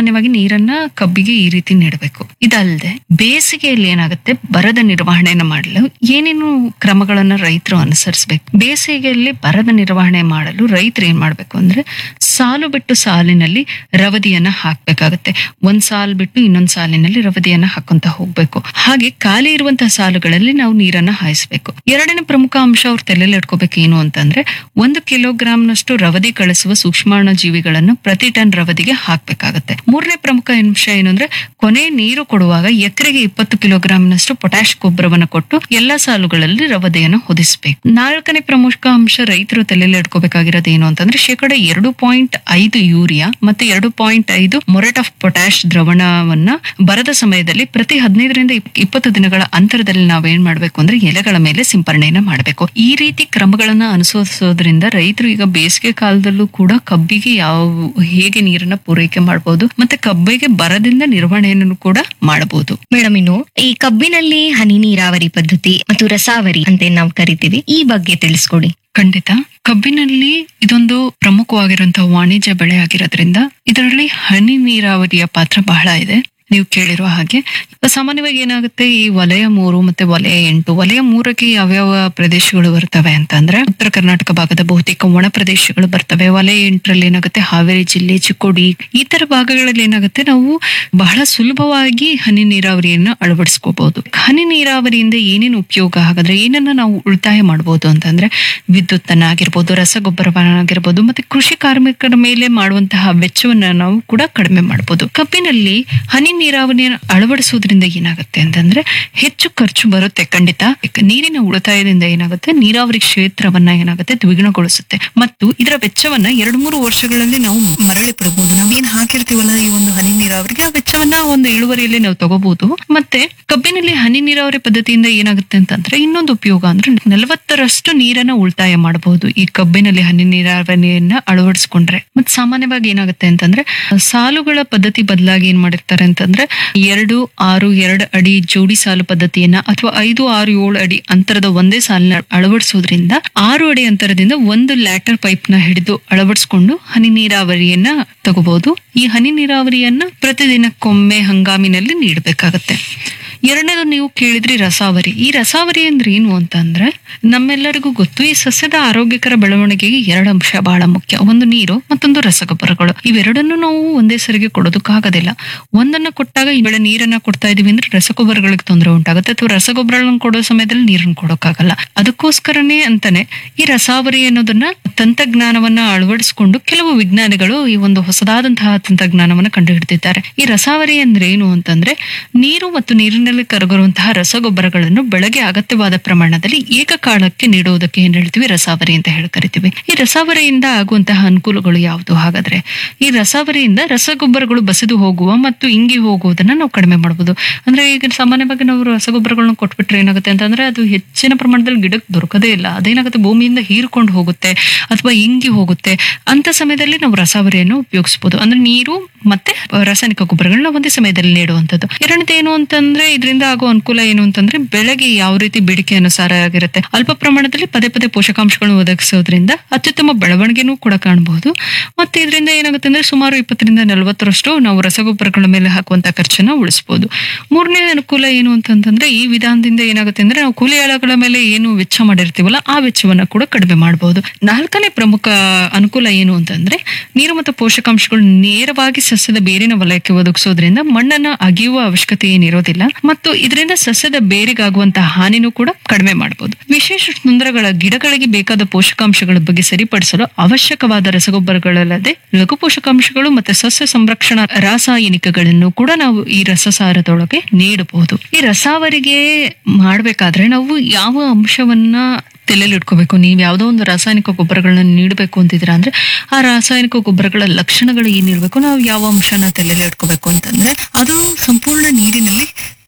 ಸಾಮಾನ್ಯವಾಗಿ ನೀರನ್ನ ಕಬ್ಬಿಗೆ ಈ ರೀತಿ ನೀಡಬೇಕು ಇದಲ್ಲದೆ ಬೇಸಿಗೆಯಲ್ಲಿ ಏನಾಗುತ್ತೆ ಬರದ ನಿರ್ವಹಣೆಯನ್ನು ಮಾಡಲು ಏನೇನು ಕ್ರಮಗಳನ್ನ ರೈತರು ಅನುಸರಿಸಬೇಕು ಬೇಸಿಗೆಯಲ್ಲಿ ಬರದ ನಿರ್ವಹಣೆ ಮಾಡಲು ರೈತರು ಏನ್ ಮಾಡ್ಬೇಕು ಅಂದ್ರೆ ಸಾಲು ಬಿಟ್ಟು ಸಾಲಿನಲ್ಲಿ ರವದಿಯನ್ನ ಹಾಕ್ಬೇಕಾಗತ್ತೆ ಒಂದ್ ಸಾಲ್ ಬಿಟ್ಟು ಇನ್ನೊಂದ್ ಸಾಲಿನಲ್ಲಿ ರವದಿಯನ್ನ ಹಾಕೊಂತ ಹೋಗ್ಬೇಕು ಹಾಗೆ ಖಾಲಿ ಇರುವಂತಹ ಸಾಲುಗಳಲ್ಲಿ ನಾವು ನೀರನ್ನ ಹಾಯಿಸ್ಬೇಕು ಎರಡನೇ ಪ್ರಮುಖ ಅಂಶ ಅವ್ರು ತಲೆಯಲ್ಲಿ ಇಟ್ಕೋಬೇಕು ಏನು ಅಂತಂದ್ರೆ ಒಂದು ಕಿಲೋಗ್ರಾಂನಷ್ಟು ರವದಿ ಕಳಿಸುವ ಸೂಕ್ಷ್ಮಾಣು ಜೀವಿಗಳನ್ನು ಪ್ರತಿ ಟನ್ ರವದಿಗೆ ಹಾಕ್ಬೇಕಾಗತ್ತೆ ಮೂರನೇ ಪ್ರಮುಖ ಅಂಶ ಏನು ಅಂದ್ರೆ ಕೊನೆ ನೀರು ಕೊಡುವಾಗ ಎಕರೆಗೆ ಇಪ್ಪತ್ತು ಕಿಲೋಗ್ರಾಂನಷ್ಟು ಪೊಟ್ಯಾಶ್ ಗೊಬ್ಬರವನ್ನು ಕೊಟ್ಟು ಎಲ್ಲಾ ಸಾಲುಗಳಲ್ಲಿ ರವದೆಯನ್ನು ಹೊದಿಸಬೇಕು ನಾಲ್ಕನೇ ಪ್ರಮುಖ ಅಂಶ ರೈತರು ತಲೆಯಲ್ಲಿ ಇಟ್ಕೋಬೇಕಾಗಿರೋದು ಏನು ಅಂತಂದ್ರೆ ಶೇಕಡ ಎರಡು ಪಾಯಿಂಟ್ ಐದು ಯೂರಿಯಾ ಮತ್ತೆ ಎರಡು ಪಾಯಿಂಟ್ ಐದು ಮೊರೆಟ್ ಆಫ್ ಪೊಟ್ಯಾಶ್ ದ್ರವಣವನ್ನ ಬರದ ಸಮಯದಲ್ಲಿ ಪ್ರತಿ ಹದಿನೈದರಿಂದ ಇಪ್ಪತ್ತು ದಿನಗಳ ಅಂತರದಲ್ಲಿ ನಾವೇನ್ ಮಾಡ್ಬೇಕು ಅಂದ್ರೆ ಎಲೆಗಳ ಮೇಲೆ ಸಿಂಪರಣೆಯನ್ನ ಮಾಡಬೇಕು ಈ ರೀತಿ ಕ್ರಮಗಳನ್ನ ಅನುಸರಿಸೋದ್ರಿಂದ ರೈತರು ಈಗ ಬೇಸಿಗೆ ಕಾಲದಲ್ಲೂ ಕೂಡ ಕಬ್ಬಿಗೆ ಯಾವ ಹೇಗೆ ನೀರನ್ನ ಪೂರೈಕೆ ಮಾಡಬಹುದು ಮತ್ತೆ ಕಬ್ಬಿಗೆ ಬರದಿಂದ ನಿರ್ವಹಣೆಯನ್ನು ಕೂಡ ಮಾಡಬಹುದು ಮೇಡಮ್ ಇನ್ನು ಈ ಕಬ್ಬಿನಲ್ಲಿ ಹನಿ ನೀರಾವರಿ ಪದ್ಧತಿ ಮತ್ತು ರಸಾವರಿ ಅಂತ ಏನ್ ನಾವು ಕರಿತೀವಿ ಈ ಬಗ್ಗೆ ತಿಳಿಸ್ಕೊಡಿ ಖಂಡಿತ ಕಬ್ಬಿನಲ್ಲಿ ಇದೊಂದು ಪ್ರಮುಖವಾಗಿರುವಂತಹ ವಾಣಿಜ್ಯ ಬೆಳೆ ಆಗಿರೋದ್ರಿಂದ ಇದರಲ್ಲಿ ಹನಿ ನೀರಾವರಿಯ ಪಾತ್ರ ಬಹಳ ಇದೆ ನೀವು ಕೇಳಿರುವ ಹಾಗೆ ಸಾಮಾನ್ಯವಾಗಿ ಏನಾಗುತ್ತೆ ಈ ವಲಯ ಮೂರು ಮತ್ತೆ ವಲಯ ಎಂಟು ವಲಯ ಮೂರಕ್ಕೆ ಯಾವ್ಯಾವ ಪ್ರದೇಶಗಳು ಬರ್ತವೆ ಅಂತಂದ್ರೆ ಉತ್ತರ ಕರ್ನಾಟಕ ಭಾಗದ ಬಹುತೇಕ ಒಣ ಪ್ರದೇಶಗಳು ಬರ್ತವೆ ವಲಯ ಎಂಟರಲ್ಲಿ ಏನಾಗುತ್ತೆ ಹಾವೇರಿ ಜಿಲ್ಲೆ ಚಿಕ್ಕೋಡಿ ಈ ತರ ಭಾಗಗಳಲ್ಲಿ ಏನಾಗುತ್ತೆ ನಾವು ಬಹಳ ಸುಲಭವಾಗಿ ಹನಿ ನೀರಾವರಿಯನ್ನ ಅಳವಡಿಸ್ಕೋಬಹುದು ಹನಿ ನೀರಾವರಿಯಿಂದ ಏನೇನು ಉಪಯೋಗ ಹಾಗಾದ್ರೆ ಏನನ್ನ ನಾವು ಉಳಿತಾಯ ಮಾಡಬಹುದು ಅಂತಂದ್ರೆ ವಿದ್ಯುತ್ ಅನ್ನ ಆಗಿರ್ಬೋದು ರಸಗೊಬ್ಬರವನ್ನಾಗಿರ್ಬೋದು ಮತ್ತೆ ಕೃಷಿ ಕಾರ್ಮಿಕರ ಮೇಲೆ ಮಾಡುವಂತಹ ವೆಚ್ಚವನ್ನ ನಾವು ಕೂಡ ಕಡಿಮೆ ಮಾಡಬಹುದು ಕಬ್ಬಿನಲ್ಲಿ ಹನಿ ನೀರಾವರಿಯನ್ನು ಅಳವಡಿಸೋದ್ರಿಂದ ಏನಾಗುತ್ತೆ ಅಂತಂದ್ರೆ ಹೆಚ್ಚು ಖರ್ಚು ಬರುತ್ತೆ ಖಂಡಿತ ಯಾಕೆ ನೀರಿನ ಉಳಿತಾಯದಿಂದ ಏನಾಗುತ್ತೆ ನೀರಾವರಿ ಕ್ಷೇತ್ರವನ್ನ ಏನಾಗುತ್ತೆ ದ್ವಿಗುಣಗೊಳಿಸುತ್ತೆ ಮತ್ತು ಇದರ ವೆಚ್ಚವನ್ನ ಎರಡು ಮೂರು ವರ್ಷಗಳಲ್ಲಿ ನಾವು ಮರಳಿ ಪಡಬಹುದು ನಾವೇನ್ ಹಾಕಿರ್ತೀವಲ್ಲ ಈ ಒಂದು ಹನಿ ನೀರಾವರಿಗೆ ಆ ವೆಚ್ಚವನ್ನ ಒಂದು ಇಳುವರಿಯಲ್ಲಿ ನಾವು ತಗೋಬಹುದು ಮತ್ತೆ ಕಬ್ಬಿನಲ್ಲಿ ಹನಿ ನೀರಾವರಿ ಪದ್ಧತಿಯಿಂದ ಏನಾಗುತ್ತೆ ಅಂತಂದ್ರೆ ಇನ್ನೊಂದು ಉಪಯೋಗ ಅಂದ್ರೆ ನಲವತ್ತರಷ್ಟು ನೀರನ್ನ ಉಳಿತಾಯ ಮಾಡಬಹುದು ಈ ಕಬ್ಬಿನಲ್ಲಿ ಹನಿ ನೀರಾವರಿಯನ್ನ ಅಳವಡಿಸ್ಕೊಂಡ್ರೆ ಮತ್ತೆ ಸಾಮಾನ್ಯವಾಗಿ ಏನಾಗುತ್ತೆ ಅಂತಂದ್ರೆ ಸಾಲುಗಳ ಪದ್ಧತಿ ಬದಲಾಗಿ ಏನ್ ಮಾಡಿರ್ತಾರೆ ಅಂತಂದ್ರೆ ಎರಡು ಆರು ಎರಡು ಅಡಿ ಜೋಡಿ ಸಾಲು ಪದ್ಧತಿಯನ್ನ ಅಥವಾ ಐದು ಆರು ಏಳು ಅಡಿ ಅಂತರದ ಒಂದೇ ಸಾಲಿನ ಅಳವಡಿಸೋದ್ರಿಂದ ಆರು ಅಡಿ ಅಂತರದಿಂದ ಒಂದು ಲ್ಯಾಟರ್ ಪೈಪ್ ನ ಹಿಡಿದು ಅಳವಡಿಸ್ಕೊಂಡು ಹನಿ ನೀರಾವರಿಯನ್ನ ತಗೋಬಹುದು ಈ ಹನಿ ನೀರಾವರಿಯನ್ನ ಪ್ರತಿದಿನಕ್ಕೊಮ್ಮೆ ಹಂಗಾಮಿನಲ್ಲಿ ನೀಡಬೇಕಾಗತ್ತೆ ಎರಡನೇದು ನೀವು ಕೇಳಿದ್ರಿ ರಸಾವರಿ ಈ ರಸಾವರಿ ಅಂದ್ರೆ ಏನು ಅಂತಂದ್ರೆ ನಮ್ಮೆಲ್ಲರಿಗೂ ಗೊತ್ತು ಈ ಸಸ್ಯದ ಆರೋಗ್ಯಕರ ಬೆಳವಣಿಗೆಗೆ ಎರಡು ಅಂಶ ಬಹಳ ಮುಖ್ಯ ಒಂದು ನೀರು ಮತ್ತೊಂದು ರಸಗೊಬ್ಬರಗಳು ಇವೆರಡನ್ನು ನಾವು ಒಂದೇ ಸರಿಗೆ ಕೊಡೋದಕ್ಕಾಗೋದಿಲ್ಲ ಒಂದನ್ನ ಕೊಟ್ಟಾಗ ಈ ಬೆಳೆ ನೀರನ್ನ ಕೊಡ್ತಾ ಇದೀವಿ ಅಂದ್ರೆ ರಸಗೊಬ್ಬರಗಳಿಗೆ ತೊಂದರೆ ಉಂಟಾಗುತ್ತೆ ಅಥವಾ ರಸಗೊಬ್ಬರಗಳನ್ನು ಕೊಡೋ ಸಮಯದಲ್ಲಿ ನೀರನ್ನು ಕೊಡೋಕ್ಕಾಗಲ್ಲ ಅದಕ್ಕೋಸ್ಕರನೇ ಅಂತಾನೆ ಈ ರಸಾವರಿ ಅನ್ನೋದನ್ನ ತಂತ್ರಜ್ಞಾನವನ್ನ ಅಳವಡಿಸಿಕೊಂಡು ಕೆಲವು ವಿಜ್ಞಾನಿಗಳು ಈ ಒಂದು ಹೊಸದಾದಂತಹ ತಂತ್ರಜ್ಞಾನವನ್ನ ಕಂಡುಹಿಡಿದಿದ್ದಾರೆ ಈ ರಸಾವರಿ ಅಂದ್ರೆ ಏನು ಅಂತಂದ್ರೆ ನೀರು ಮತ್ತು ನೀರಿನಲ್ಲಿ ಕರಗಿರುವಂತಹ ರಸಗೊಬ್ಬರಗಳನ್ನು ಬೆಳೆಗೆ ಅಗತ್ಯವಾದ ಪ್ರಮಾಣದಲ್ಲಿ ಏಕಕಾಲಕ್ಕೆ ನೀಡುವುದಕ್ಕೆ ಏನ್ ಹೇಳ್ತೀವಿ ರಸಾವರಿ ಅಂತ ಹೇಳಿ ಕರಿತೀವಿ ಈ ರಸಾವರಿಯಿಂದ ಆಗುವಂತಹ ಅನುಕೂಲಗಳು ಯಾವುದು ಹಾಗಾದ್ರೆ ಈ ರಸಾವರಿಯಿಂದ ರಸಗೊಬ್ಬರಗಳು ಬಸಿದು ಹೋಗುವ ಮತ್ತು ಇಂಗಿ ಹೋಗುವುದನ್ನ ನಾವು ಕಡಿಮೆ ಮಾಡಬಹುದು ಅಂದ್ರೆ ಈಗ ಸಾಮಾನ್ಯವಾಗಿ ನಾವು ರಸಗೊಬ್ಬರಗಳನ್ನ ಕೊಟ್ಬಿಟ್ರೆ ಏನಾಗುತ್ತೆ ಅಂತಂದ್ರೆ ಅದು ಹೆಚ್ಚಿನ ಪ್ರಮಾಣದಲ್ಲಿ ಗಿಡಕ್ಕೆ ದೊರಕದೇ ಇಲ್ಲ ಅದೇನಾಗುತ್ತೆ ಭೂಮಿಯಿಂದ ಹೀರ್ಕೊಂಡು ಹೋಗುತ್ತೆ ಅಥವಾ ಇಂಗಿ ಹೋಗುತ್ತೆ ಅಂತ ಸಮಯದಲ್ಲಿ ನಾವು ರಸಾವರಿಯನ್ನು ಉಪಯೋಗಿಸಬಹುದು ಅಂದ್ರೆ ನೀರು ಮತ್ತೆ ರಾಸಾಯನಿಕ ಗೊಬ್ಬರಗಳನ್ನ ಒಂದೇ ಸಮಯದಲ್ಲಿ ನೀಡುವಂಥದ್ದು ಎರಡನೇದು ಏನು ಅಂತಂದ್ರೆ ಇದರಿಂದ ಆಗೋ ಅನುಕೂಲ ಏನು ಅಂತಂದ್ರೆ ಬೆಳೆಗೆ ಯಾವ ರೀತಿ ಬೇಡಿಕೆ ಅನುಸಾರ ಆಗಿರುತ್ತೆ ಅಲ್ಪ ಪ್ರಮಾಣದಲ್ಲಿ ಪದೇ ಪದೇ ಪೋಷಕಾಂಶಗಳನ್ನು ಒದಗಿಸೋದ್ರಿಂದ ಅತ್ಯುತ್ತಮ ಬೆಳವಣಿಗೆನೂ ಕೂಡ ಕಾಣಬಹುದು ಮತ್ತೆ ಇದರಿಂದ ಏನಾಗುತ್ತೆ ಅಂದ್ರೆ ಸುಮಾರು ಇಪ್ಪತ್ತರಿಂದ ನಲವತ್ತರಷ್ಟು ನಾವು ರಸಗೊಬ್ಬರಗಳ ಮೇಲೆ ಹಾಕುವಂತ ಖರ್ಚನ್ನ ಉಳಿಸಬಹುದು ಮೂರನೇ ಅನುಕೂಲ ಏನು ಅಂತಂದ್ರೆ ಈ ವಿಧಾನದಿಂದ ಏನಾಗುತ್ತೆ ಅಂದ್ರೆ ನಾವು ಕೂಲಿ ಆಳುಗಳ ಮೇಲೆ ಏನು ವೆಚ್ಚ ಮಾಡಿರ್ತೀವಲ್ಲ ಆ ವೆಚ್ಚವನ್ನ ಕೂಡ ಕಡಿಮೆ ಮಾಡಬಹುದು ನಾಲ್ಕನೇ ಪ್ರಮುಖ ಅನುಕೂಲ ಏನು ಅಂತಂದ್ರೆ ನೀರು ಮತ್ತು ಪೋಷಕಾಂಶಗಳು ನೇರವಾಗಿ ಸಸ್ಯದ ಬೇರಿನ ವಲಯಕ್ಕೆ ಒದಗಿಸೋದ್ರಿಂದ ಮಣ್ಣನ್ನ ಅಗಿಯುವ ಅವಶ್ಯಕತೆ ಏನಿರೋದಿಲ್ಲ ಮತ್ತು ಇದರಿಂದ ಸಸ್ಯದ ಬೇರಿಗಾಗುವಂತಹ ಹಾನಿನೂ ಕೂಡ ಕಡಿಮೆ ಮಾಡಬಹುದು ವಿಶೇಷ ಸುಂದರಗಳ ಗಿಡಗಳಿಗೆ ಬೇಕಾದ ಪೋಷಕಾಂಶಗಳ ಬಗ್ಗೆ ಸರಿಪಡಿಸಲು ಅವಶ್ಯಕವಾದ ರಸಗೊಬ್ಬರಗಳಲ್ಲದೆ ಲಘು ಪೋಷಕಾಂಶಗಳು ಮತ್ತೆ ಸಸ್ಯ ಸಂರಕ್ಷಣಾ ರಾಸಾಯನಿಕಗಳನ್ನು ಕೂಡ ನಾವು ಈ ರಸಸಾರದೊಳಗೆ ನೀಡಬಹುದು ಈ ರಸಾವರಿಗೆ ಮಾಡ್ಬೇಕಾದ್ರೆ ನಾವು ಯಾವ ಅಂಶವನ್ನ ತಲೆಯಲ್ಲಿ ಇಟ್ಕೋಬೇಕು ನೀವು ಯಾವುದೋ ಒಂದು ರಾಸಾಯನಿಕ ಗೊಬ್ಬರಗಳನ್ನ ನೀಡಬೇಕು ಅಂತಿದ್ದೀರಾ ಅಂದ್ರೆ ಆ ರಾಸಾಯನಿಕ ಗೊಬ್ಬರಗಳ ಲಕ್ಷಣಗಳು ಏನಿರ್ಬೇಕು ನಾವು ಯಾವ ಅಂಶನ ತಲೆಯಲ್ಲಿ ಇಟ್ಕೋಬೇಕು ಅಂತಂದ್ರೆ ಅದು ಸಂಪೂರ್ಣ ನೀರಿನಲ್ಲಿ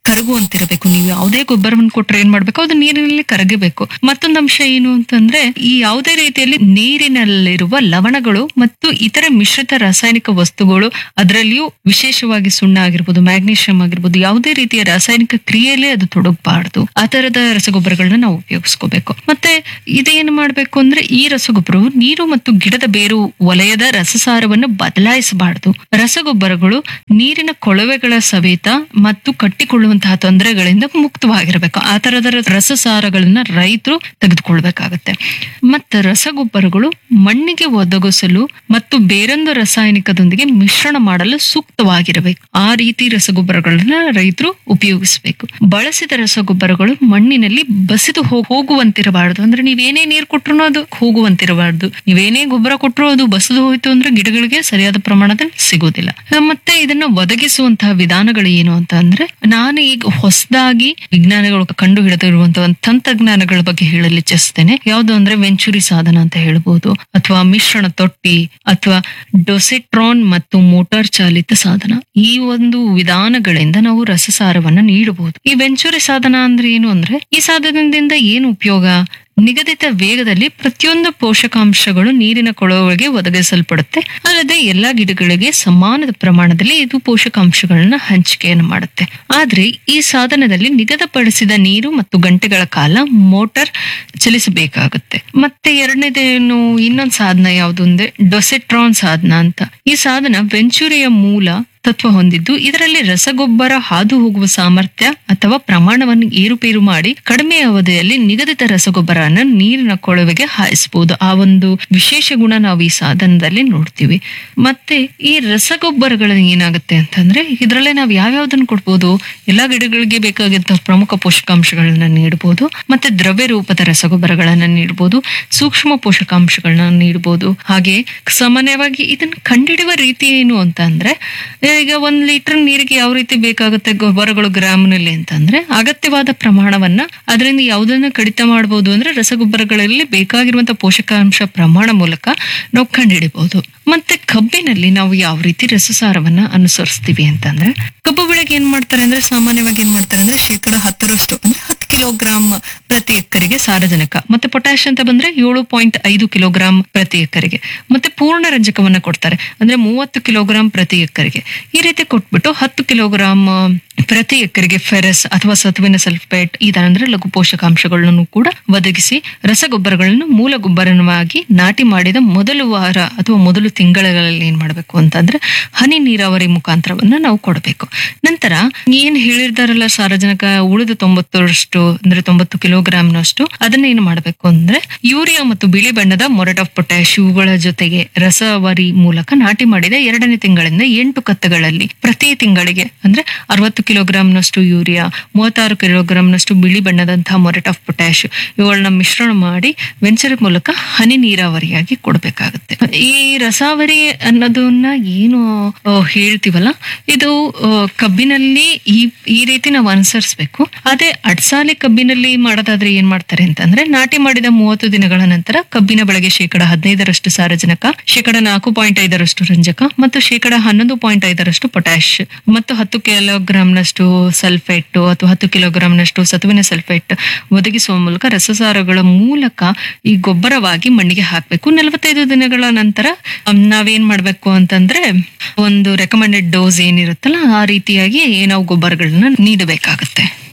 ಕರಗುವಂತಿರಬೇಕು ನೀವು ಯಾವುದೇ ಗೊಬ್ಬರವನ್ನು ಕೊಟ್ರೆ ಏನ್ ಮಾಡ್ಬೇಕು ಅದು ನೀರಿನಲ್ಲಿ ಕರಗಬೇಕು ಮತ್ತೊಂದು ಅಂಶ ಏನು ಅಂತಂದ್ರೆ ಈ ಯಾವುದೇ ರೀತಿಯಲ್ಲಿ ನೀರಿನಲ್ಲಿರುವ ಲವಣಗಳು ಮತ್ತು ಇತರ ಮಿಶ್ರಿತ ರಾಸಾಯನಿಕ ವಸ್ತುಗಳು ಅದರಲ್ಲಿಯೂ ವಿಶೇಷವಾಗಿ ಸುಣ್ಣ ಆಗಿರ್ಬೋದು ಮ್ಯಾಗ್ನೀಷಿಯಂ ಆಗಿರ್ಬೋದು ಯಾವುದೇ ರೀತಿಯ ರಾಸಾಯನಿಕ ಕ್ರಿಯೆಯಲ್ಲಿ ಅದು ತೊಡಗಬಾರದು ಆ ತರದ ರಸಗೊಬ್ಬರಗಳನ್ನ ನಾವು ಉಪಯೋಗಿಸ್ಕೋಬೇಕು ಮತ್ತೆ ಇದೇನು ಮಾಡ್ಬೇಕು ಅಂದ್ರೆ ಈ ರಸಗೊಬ್ಬರವು ನೀರು ಮತ್ತು ಗಿಡದ ಬೇರು ವಲಯದ ರಸಸಾರವನ್ನು ಬದಲಾಯಿಸಬಾರದು ರಸಗೊಬ್ಬರಗಳು ನೀರಿನ ಕೊಳವೆಗಳ ಸವೇತ ಮತ್ತು ಕಟ್ಟಿಕೊಳ್ಳುವಂತಹ ತೊಂದರೆಗಳಿಂದ ಮುಕ್ತವಾಗಿರಬೇಕು ಆ ತರದ ರಸಸಾರಗಳನ್ನ ರೈತರು ತೆಗೆದುಕೊಳ್ಬೇಕಾಗತ್ತೆ ಮತ್ತು ರಸಗೊಬ್ಬರಗಳು ಮಣ್ಣಿಗೆ ಒದಗಿಸಲು ಮತ್ತು ಬೇರೊಂದು ರಾಸಾಯನಿಕದೊಂದಿಗೆ ಮಿಶ್ರಣ ಮಾಡಲು ಸೂಕ್ತವಾಗಿರಬೇಕು ಆ ರೀತಿ ರಸಗೊಬ್ಬರಗಳನ್ನ ರೈತರು ಉಪಯೋಗಿಸಬೇಕು ಬಳಸಿದ ರಸಗೊಬ್ಬರಗಳು ಮಣ್ಣಿನಲ್ಲಿ ಬಸಿದು ಹೋ- ಹೋಗುವಂತಿರಬಾರದು ಅಂದ್ರೆ ನೀವೇನೇ ನೀರು ಕೊಟ್ರು ಅದು ಹೋಗುವಂತಿರಬಾರದು ನೀವೇನೇ ಗೊಬ್ಬರ ಕೊಟ್ಟರು ಅದು ಬಸಿದು ಹೋಯ್ತು ಅಂದ್ರೆ ಗಿಡಗಳಿಗೆ ಸರಿಯಾದ ಪ್ರಮಾಣದಲ್ಲಿ ಸಿಗೋದಿಲ್ಲ ಆ, ಮತ್ತೆ ಇದನ್ನ ಒದಗಿಸುವಂತಹ ವಿಧಾನಗಳು ಏನು ಅಂತ ಅಂದ್ರೆ ನಾನು ಈಗ ಹೊಸದಾಗಿ ವಿಜ್ಞಾನಿಗಳು ಕಂಡು ಹಿಡಿದಿರುವಂತಹ ಒಂದು ತಂತ್ರಜ್ಞಾನಗಳ ಬಗ್ಗೆ ಹೇಳಲು ಇಚ್ಛಿಸ್ತೇನೆ ಯಾವುದು ಅಂದ್ರೆ ವೆಂಚುರಿ ಸಾಧನ ಅಂತ ಹೇಳ್ಬೋದು ಅಥವಾ ಮಿಶ್ರಣ ತೊಟ್ಟಿ ಅಥವಾ ಡೊಸೆಟ್ರಾನ್ ಮತ್ತು ಮೋಟಾರ್ ಚಾಲಿತ ಸಾಧನ ಈ ಒಂದು ವಿಧಾನಗಳಿಂದ ನಾವು ರಸಸಾರವನ್ನ ನೀಡಬಹುದು ಈ ವೆಂಚುರಿ ಸಾಧನ ಅಂದ್ರೆ ಏನು ಅಂದ್ರೆ ಈ ಸಾಧನದಿಂದ ಏನು ಉಪಯೋಗ ನಿಗದಿತ ವೇಗದಲ್ಲಿ ಪ್ರತಿಯೊಂದು ಪೋಷಕಾಂಶಗಳು ನೀರಿನ ಕೊಳವೆಗೆ ಒದಗಿಸಲ್ಪಡುತ್ತೆ ಅಲ್ಲದೆ ಎಲ್ಲಾ ಗಿಡಗಳಿಗೆ ಸಮಾನದ ಪ್ರಮಾಣದಲ್ಲಿ ಇದು ಪೋಷಕಾಂಶಗಳನ್ನ ಹಂಚಿಕೆಯನ್ನು ಮಾಡುತ್ತೆ ಆದ್ರೆ ಈ ಸಾಧನದಲ್ಲಿ ನಿಗದಿಪಡಿಸಿದ ನೀರು ಮತ್ತು ಗಂಟೆಗಳ ಕಾಲ ಮೋಟಾರ್ ಚಲಿಸಬೇಕಾಗುತ್ತೆ ಮತ್ತೆ ಎರಡನೇದೇನು ಇನ್ನೊಂದು ಸಾಧನ ಯಾವುದು ಅಂದ್ರೆ ಡೊಸೆಟ್ರಾನ್ ಸಾಧನ ಅಂತ ಈ ಸಾಧನ ವೆಂಚುರಿಯ ಮೂಲ ತತ್ವ ಹೊಂದಿದ್ದು ಇದರಲ್ಲಿ ರಸಗೊಬ್ಬರ ಹಾದು ಹೋಗುವ ಸಾಮರ್ಥ್ಯ ಅಥವಾ ಪ್ರಮಾಣವನ್ನು ಏರುಪೇರು ಮಾಡಿ ಕಡಿಮೆ ಅವಧಿಯಲ್ಲಿ ನಿಗದಿತ ರಸಗೊಬ್ಬರನ ನೀರಿನ ಕೊಳವೆಗೆ ಹಾಯಿಸಬಹುದು ಆ ಒಂದು ವಿಶೇಷ ಗುಣ ನಾವು ಈ ಸಾಧನದಲ್ಲಿ ನೋಡ್ತೀವಿ ಮತ್ತೆ ಈ ರಸಗೊಬ್ಬರಗಳ ಏನಾಗುತ್ತೆ ಅಂತಂದ್ರೆ ಇದರಲ್ಲೇ ನಾವು ಯಾವ್ಯಾವ್ದನ್ನ ಕೊಡ್ಬೋದು ಎಲ್ಲಾ ಗಿಡಗಳಿಗೆ ಬೇಕಾಗಿದ್ದ ಪ್ರಮುಖ ಪೋಷಕಾಂಶಗಳನ್ನ ನೀಡಬಹುದು ಮತ್ತೆ ದ್ರವ್ಯ ರೂಪದ ರಸಗೊಬ್ಬರಗಳನ್ನ ನೀಡಬಹುದು ಸೂಕ್ಷ್ಮ ಪೋಷಕಾಂಶಗಳನ್ನ ನೀಡಬಹುದು ಹಾಗೆ ಸಾಮಾನ್ಯವಾಗಿ ಇದನ್ನ ಕಂಡಿಡುವ ರೀತಿ ಏನು ಅಂತ ಅಂದ್ರೆ ಈಗ ಒಂದ್ ಲೀಟರ್ ನೀರಿಗೆ ಯಾವ ರೀತಿ ಬೇಕಾಗುತ್ತೆ ಗೊಬ್ಬರಗಳು ಗ್ರಾಮ್ನಲ್ಲಿ ಅಂತಂದ್ರೆ ಅಗತ್ಯವಾದ ಪ್ರಮಾಣವನ್ನ ಅದರಿಂದ ಯಾವುದನ್ನ ಕಡಿತ ಮಾಡಬಹುದು ಅಂದ್ರೆ ರಸಗೊಬ್ಬರಗಳಲ್ಲಿ ಬೇಕಾಗಿರುವಂತಹ ಪೋಷಕಾಂಶ ಪ್ರಮಾಣ ಮೂಲಕ ನಾವು ಕಂಡುಹಿಡಿಬಹುದು ಮತ್ತೆ ಕಬ್ಬಿನಲ್ಲಿ ನಾವು ಯಾವ ರೀತಿ ರಸಸಾರವನ್ನ ಅನುಸರಿಸ್ತೀವಿ ಅಂತಂದ್ರೆ ಕಬ್ಬು ಬೆಳೆಗೆ ಏನ್ ಮಾಡ್ತಾರೆ ಅಂದ್ರೆ ಸಾಮಾನ್ಯವಾಗಿ ಏನ್ ಮಾಡ್ತಾರೆ ಅಂದ್ರೆ ಶೇಕಡ ಹತ್ತರಷ್ಟು ಅಂದ್ರೆ ಹತ್ತು ಕಿಲೋಗ್ರಾಮ್ ಪ್ರತಿ ಎಕರೆಗೆ ಸಾರಜನಕ ಮತ್ತೆ ಪೊಟ್ಯಾಶ್ ಅಂತ ಬಂದ್ರೆ ಏಳು ಪಾಯಿಂಟ್ ಐದು ಕಿಲೋಗ್ರಾಮ್ ಪ್ರತಿ ಎಕರೆಗೆ ಮತ್ತೆ ಪೂರ್ಣ ರಂಜಕವನ್ನ ಕೊಡ್ತಾರೆ ಅಂದ್ರೆ ಮೂವತ್ತು ಕಿಲೋಗ್ರಾಮ್ ಪ್ರತಿ ಎಕರೆಗೆ ಈ ರೀತಿ ಕೊಟ್ಬಿಟ್ಟು ಹತ್ತು ಕಿಲೋಗ್ರಾಮ್ ಪ್ರತಿ ಎಕರೆಗೆ ಫೆರಸ್ ಅಥವಾ ಸತುವಿನ ಸಲ್ಫೇಟ್ ಈ ತರ ಅಂದ್ರೆ ಲಘು ಪೋಷಕಾಂಶಗಳನ್ನು ಕೂಡ ಒದಗಿಸಿ ರಸಗೊಬ್ಬರಗಳನ್ನು ಮೂಲ ಗೊಬ್ಬರವಾಗಿ ನಾಟಿ ಮಾಡಿದ ಮೊದಲು ವಾರ ಅಥವಾ ಮೊದಲು ತಿಂಗಳಲ್ಲಿ ಏನ್ ಮಾಡ್ಬೇಕು ಅಂತಂದ್ರೆ ಹನಿ ನೀರಾವರಿ ಮುಖಾಂತರವನ್ನ ನಾವು ಕೊಡಬೇಕು ನಂತರ ಏನ್ ಹೇಳಿರ್ತಾರಲ್ಲ ಸಾರಜನಕ ಉಳಿದ ತೊಂಬತ್ತರಷ್ಟು ಅಂದ್ರೆ ತೊಂಬತ್ತು ಕಿಲೋಗ್ರಾಮ್ನಷ್ಟು ಅದನ್ನ ಏನ್ ಮಾಡ್ಬೇಕು ಅಂದ್ರೆ ಯೂರಿಯಾ ಮತ್ತು ಬಿಳಿ ಬಣ್ಣದ ಮೊರಟ್ ಆಫ್ ಪೊಟ್ಯಾಶ್ ಇವುಗಳ ಜೊತೆಗೆ ರಸವರಿ ಮೂಲಕ ನಾಟಿ ಮಾಡಿದ ಎರಡನೇ ತಿಂಗಳಿಂದ ಎಂಟು ಕತ್ತಗಳಲ್ಲಿ ಪ್ರತಿ ತಿಂಗಳಿಗೆ ಅಂದ್ರೆ ಅರವತ್ತು ಕಿಲೋಗ್ರಾಂನಷ್ಟು ಯೂರಿಯಾ ಮೂವತ್ತಾರು ಕಿಲೋಗ್ರಾಂನಷ್ಟು ಬಿಳಿ ಬಣ್ಣದಂತಹ ಮೊರೆಟ್ ಆಫ್ ಪೊಟ್ಯಾಶ್ ಇವುಗಳನ್ನ ಮಿಶ್ರಣ ಮಾಡಿ ವೆಂಚರ್ ಮೂಲಕ ಹನಿ ನೀರಾವರಿಯಾಗಿ ಕೊಡಬೇಕಾಗುತ್ತೆ ಈ ರಸಾವರಿ ಅನ್ನೋದನ್ನ ಏನು ಆ, ಹೇಳ್ತೀವಲ್ಲ ಇದು ಆ, ಕಬ್ಬಿನಲ್ಲಿ ಈ ಈ ರೀತಿ ನಾವು ಅನುಸರಿಸಬೇಕು ಅದೇ ಅಡ್ಸಾಲೆ ಕಬ್ಬಿನಲ್ಲಿ ಮಾಡೋದಾದ್ರೆ ಏನ್ ಮಾಡ್ತಾರೆ ಅಂತಂದ್ರೆ ನಾಟಿ ಮಾಡಿದ ಮೂವತ್ತು ದಿನಗಳ ನಂತರ ಕಬ್ಬಿನ ಬೆಳೆಗೆ ಶೇಕಡ ಹದಿನೈದರಷ್ಟು ಸಾರಜನಕ ಶೇಕಡ ನಾಲ್ಕು ಪಾಯಿಂಟ್ ಐದರಷ್ಟು ರಂಜಕ ಮತ್ತು ಶೇಕಡ ಹನ್ನೊಂದು ಪಾಯಿಂಟ್ ಐದರಷ್ಟು ಪೊಟ್ಯಾಶ್ ಮತ್ತು ಹತ್ತು ಕಿಲೋಗ್ರಾಂನಷ್ಟು ಸಲ್ಫೇಟ್ ಅಥವಾ ಹತ್ತು ಕಿಲೋಗ್ರಾಂನಷ್ಟು ಸತುವಿನ ಸಲ್ಫೇಟ್ ಒದಗಿಸುವ ಮೂಲಕ ರಸಸಾರಗಳ ಮೂಲಕ ಈ ಗೊಬ್ಬರವಾಗಿ ಮಣ್ಣಿಗೆ ಹಾಕಬೇಕು ನಲವತ್ತೈದು ದಿನಗಳ ನಂತರ ಅಮ್, ನಾವೇನ್ ಮಾಡ್ಬೇಕು ಅಂತಂದ್ರೆ ಒಂದು ರೆಕಮೆಂಡೆಡ್ ಡೋಸ್ ಏನಿರುತ್ತಲ್ಲ ಆ ರೀತಿಯಾಗಿ ನಾವು ಗೊಬ್ಬರಗಳನ್ನ ನೀಡಬೇಕಾಗುತ್ತೆ